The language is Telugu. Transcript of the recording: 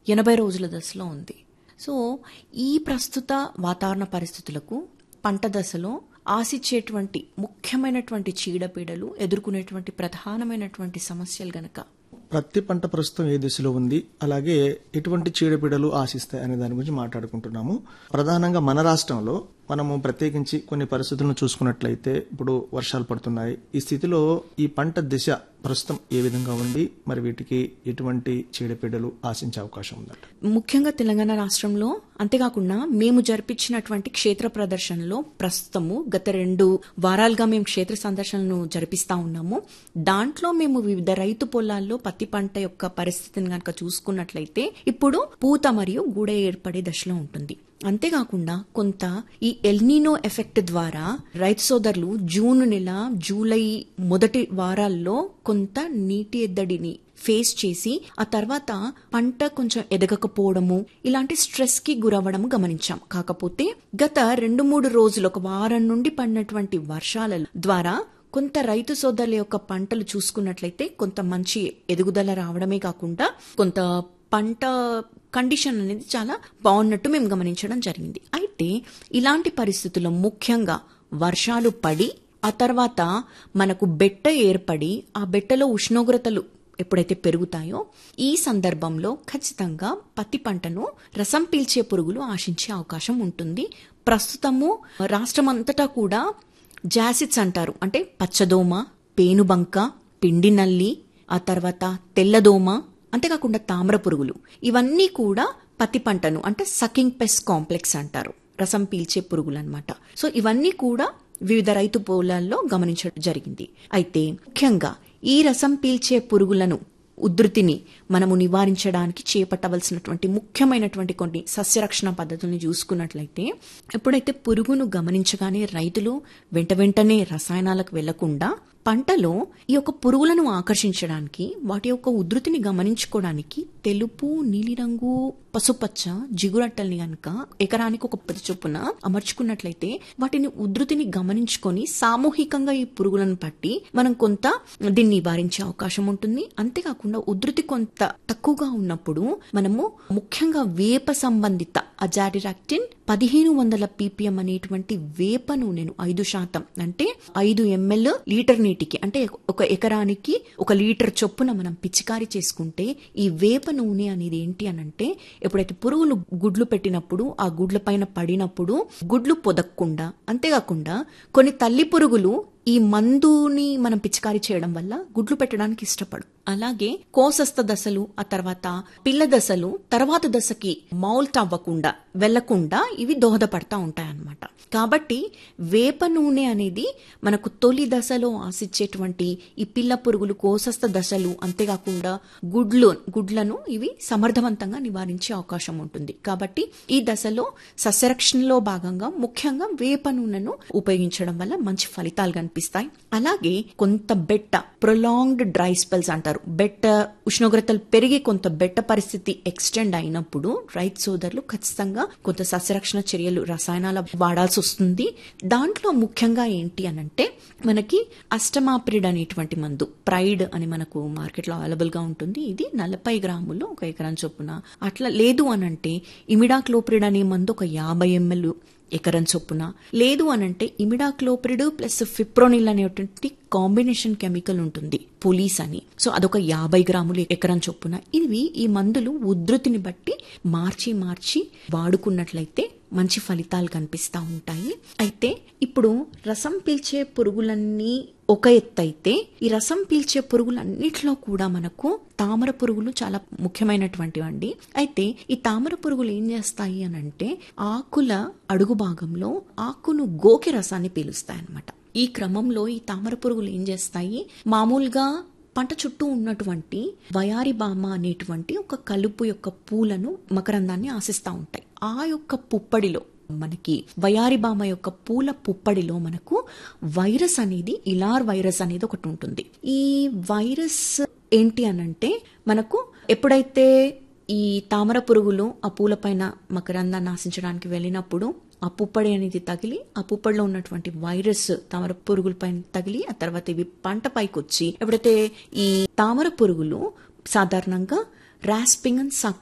ఎనభై రోజుల దశలో ఉంది సో ఈ ప్రస్తుత వాతావరణ పరిస్థితులకు పంట దశలో ఆశించేటువంటి ముఖ్యమైనటువంటి చీడపీడలు ఎదుర్కొనేటువంటి ప్రధానమైనటువంటి సమస్యలు గనక ప్రతి పంట ప్రస్తుతం ఏ దిశలో ఉంది అలాగే ఎటువంటి చీడపీడలు ఆశిస్తాయి అనే దాని గురించి మాట్లాడుకుంటున్నాము ప్రధానంగా మన రాష్ట్రంలో మనము ప్రత్యేకించి కొన్ని పరిస్థితులను చూసుకున్నట్లయితే ఇప్పుడు వర్షాలు పడుతున్నాయి ఈ స్థితిలో ఈ పంట దిశ ప్రస్తుతం ఏ విధంగా ఉంది మరి వీటికి ఎటువంటి చీడపీడలు ఆశించే అవకాశం ఉందంట ముఖ్యంగా తెలంగాణ రాష్ట్రంలో అంతేకాకుండా మేము జరిపించినటువంటి క్షేత్ర ప్రదర్శనలో ప్రస్తుతము గత రెండు వారాలుగా మేము క్షేత్ర సందర్శనను జరిపిస్తా ఉన్నాము దాంట్లో మేము వివిధ రైతు పొలాల్లో పత్తి పంట యొక్క పరిస్థితిని గనక చూసుకున్నట్లయితే ఇప్పుడు పూత మరియు గూడ ఏర్పడే దశలో ఉంటుంది అంతేకాకుండా కొంత ఈ ఎల్నీనో ఎఫెక్ట్ ద్వారా రైతు సోదరులు జూన్ నెల జూలై మొదటి వారాల్లో కొంత నీటి ఎద్దడిని ఫేస్ చేసి ఆ తర్వాత పంట కొంచెం ఎదగకపోవడము ఇలాంటి స్ట్రెస్ కి గురవ్వడం గమనించాం కాకపోతే గత రెండు మూడు రోజులు ఒక వారం నుండి పడినటువంటి వర్షాల ద్వారా కొంత రైతు సోదరుల యొక్క పంటలు చూసుకున్నట్లయితే కొంత మంచి ఎదుగుదల రావడమే కాకుండా కొంత పంట కండిషన్ అనేది చాలా బాగున్నట్టు మేము గమనించడం జరిగింది అయితే ఇలాంటి పరిస్థితుల్లో ముఖ్యంగా వర్షాలు పడి ఆ తర్వాత మనకు బెట్ట ఏర్పడి ఆ బెట్టలో ఉష్ణోగ్రతలు ఎప్పుడైతే పెరుగుతాయో ఈ సందర్భంలో ఖచ్చితంగా పత్తి పంటను రసం పీల్చే పురుగులు ఆశించే అవకాశం ఉంటుంది ప్రస్తుతము రాష్ట్రమంతటా కూడా జాసిడ్స్ అంటారు అంటే పచ్చదోమ పేనుబంక పిండి నల్లి ఆ తర్వాత తెల్లదోమ అంతేకాకుండా తామ్ర పురుగులు ఇవన్నీ కూడా పత్తి పంటను అంటే సకింగ్ పెస్ కాంప్లెక్స్ అంటారు రసం పీల్చే పురుగులు అనమాట సో ఇవన్నీ కూడా వివిధ రైతు పొలాల్లో గమనించడం జరిగింది అయితే ముఖ్యంగా ఈ రసం పీల్చే పురుగులను ఉధృతిని మనము నివారించడానికి చేపట్టవలసినటువంటి ముఖ్యమైనటువంటి కొన్ని సస్యరక్షణ పద్ధతుల్ని చూసుకున్నట్లయితే ఎప్పుడైతే పురుగును గమనించగానే రైతులు వెంట వెంటనే రసాయనాలకు వెళ్లకుండా పంటలో ఈ యొక్క పురుగులను ఆకర్షించడానికి వాటి యొక్క ఉధృతిని గమనించుకోవడానికి తెలుపు నీలిరంగు పసుపచ్చ జిగురట్టల్ని గనక ఎకరానికి ఒక పది చొప్పున అమర్చుకున్నట్లయితే వాటిని ఉధృతిని గమనించుకొని సామూహికంగా ఈ పురుగులను పట్టి మనం కొంత దీన్ని నివారించే అవకాశం ఉంటుంది అంతేకాకుండా ఉధృతి కొంత తక్కువగా ఉన్నప్పుడు మనము ముఖ్యంగా వేప సంబంధిత అజాడిరాక్టిన్ పదిహేను వందల పీపీఎం అనేటువంటి వేప నూనెను ఐదు శాతం అంటే ఐదు ఎంఎల్ లీటర్ నీటికి అంటే ఒక ఎకరానికి ఒక లీటర్ చొప్పున మనం పిచికారీ చేసుకుంటే ఈ వేప నూనె అనేది ఏంటి అని అంటే ఎప్పుడైతే పురుగులు గుడ్లు పెట్టినప్పుడు ఆ గుడ్ల పైన పడినప్పుడు గుడ్లు పొదక్కుండా అంతేకాకుండా కొన్ని తల్లి పురుగులు ఈ మందుని మనం పిచికారీ చేయడం వల్ల గుడ్లు పెట్టడానికి ఇష్టపడు అలాగే కోసస్త దశలు ఆ తర్వాత పిల్ల దశలు తర్వాత దశకి మౌల్ట్ అవ్వకుండా వెళ్లకుండా ఇవి దోహదపడతా ఉంటాయన్నమాట కాబట్టి వేప నూనె అనేది మనకు తొలి దశలో ఆశించేటువంటి ఈ పిల్ల పురుగులు కోసస్త దశలు అంతేకాకుండా గుడ్లు గుడ్లను ఇవి సమర్థవంతంగా నివారించే అవకాశం ఉంటుంది కాబట్టి ఈ దశలో సస్యరక్షణలో భాగంగా ముఖ్యంగా వేప నూనెను ఉపయోగించడం వల్ల మంచి ఫలితాలు కనిపిస్తాయి అలాగే కొంత బెట్ట ప్రొలాంగ్డ్ డ్రై స్పెల్స్ అంటారు బెట్ట ఉష్ణోగ్రతలు పెరిగి కొంత బెట్ట పరిస్థితి ఎక్స్టెండ్ అయినప్పుడు రైతు సోదరులు ఖచ్చితంగా కొంత సస్యరక్షణ చర్యలు రసాయనాల వాడాల్సి వస్తుంది దాంట్లో ముఖ్యంగా ఏంటి అనంటే మనకి అష్టమాప్రిడ్ అనేటువంటి మందు ప్రైడ్ అని మనకు మార్కెట్ లో అవైలబుల్ గా ఉంటుంది ఇది నలభై గ్రాములు ఒక ఎకరం చొప్పున అట్లా లేదు అనంటే ఇమిడాక్లోప్రిడ్ అనే మందు ఒక యాభై ఎంఎల్ ఎకరం చొప్పున లేదు అనంటే ఇమిడాక్లోప్రిడ్ ప్లస్ ఫిప్రోనిల్ అనేటువంటి కాంబినేషన్ కెమికల్ ఉంటుంది పోలీస్ అని సో అదొక యాభై గ్రాములు ఎకరం చొప్పున ఇవి ఈ మందులు ఉధృతిని బట్టి మార్చి మార్చి వాడుకున్నట్లయితే మంచి ఫలితాలు కనిపిస్తూ ఉంటాయి అయితే ఇప్పుడు రసం పీల్చే పురుగులన్నీ ఒక ఎత్తు అయితే ఈ రసం పీల్చే పురుగులన్నిట్లో కూడా మనకు తామర పురుగులు చాలా ముఖ్యమైనటువంటివి అండి అయితే ఈ తామర పురుగులు ఏం చేస్తాయి అని అంటే ఆకుల అడుగు భాగంలో ఆకును గోకి రసాన్ని పీలుస్తాయి అన్నమాట ఈ క్రమంలో ఈ తామర పురుగులు ఏం చేస్తాయి మామూలుగా పంట చుట్టూ ఉన్నటువంటి వయారిబామ అనేటువంటి ఒక కలుపు యొక్క పూలను మకరందాన్ని ఆశిస్తూ ఉంటాయి ఆ యొక్క పుప్పడిలో మనకి వయారిబామ యొక్క పూల పుప్పడిలో మనకు వైరస్ అనేది ఇలార్ వైరస్ అనేది ఒకటి ఉంటుంది ఈ వైరస్ ఏంటి అనంటే మనకు ఎప్పుడైతే ఈ తామర పురుగులు ఆ పూలపైన మకరందాన్ని ఆశించడానికి వెళ్ళినప్పుడు ఆ పుప్పడి అనేది తగిలి ఆ పుప్పడిలో ఉన్నటువంటి వైరస్ తామర పురుగుల పైన తగిలి ఆ తర్వాత ఇవి పంట పైకి వచ్చి ఎప్పుడైతే ఈ తామర పురుగులు సాధారణంగా రాస్పింగ్ అండ్